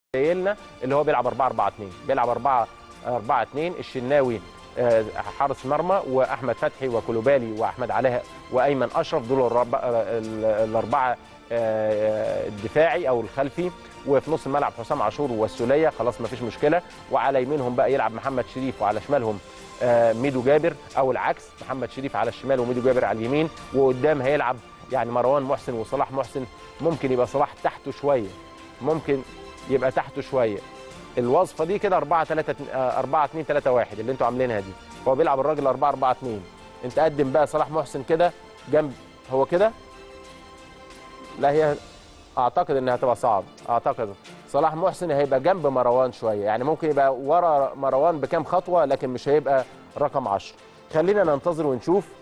جاي لنا اللي هو بيلعب 4 4 2 بيلعب 4 4 2 الشناوي آه، حارس مرمى واحمد فتحي وكلوبالي واحمد علاء وايمن اشرف دول الرب- آه، ال- الاربعه آه، الدفاعي او الخلفي وفي نص الملعب حسام عاشور والسوليه خلاص ما فيش مشكله وعلى يمينهم بقى يلعب محمد شريف وعلى شمالهم آه، ميدو جابر او العكس محمد شريف على الشمال وميدو جابر على اليمين وقدام هيلعب يعني مروان محسن وصلاح محسن ممكن يبقى صلاح تحته شويه ممكن يبقى تحته شويه الوصفه دي كده 4 3 4 2 3 1 اللي انتوا عاملينها دي هو بيلعب الراجل 4 4 2 انت قدم بقى صلاح محسن كده جنب هو كده لا هي اعتقد انها هتبقى صعب اعتقد صلاح محسن هيبقى جنب مروان شويه يعني ممكن يبقى ورا مروان بكام خطوه لكن مش هيبقى رقم 10 خلينا ننتظر ونشوف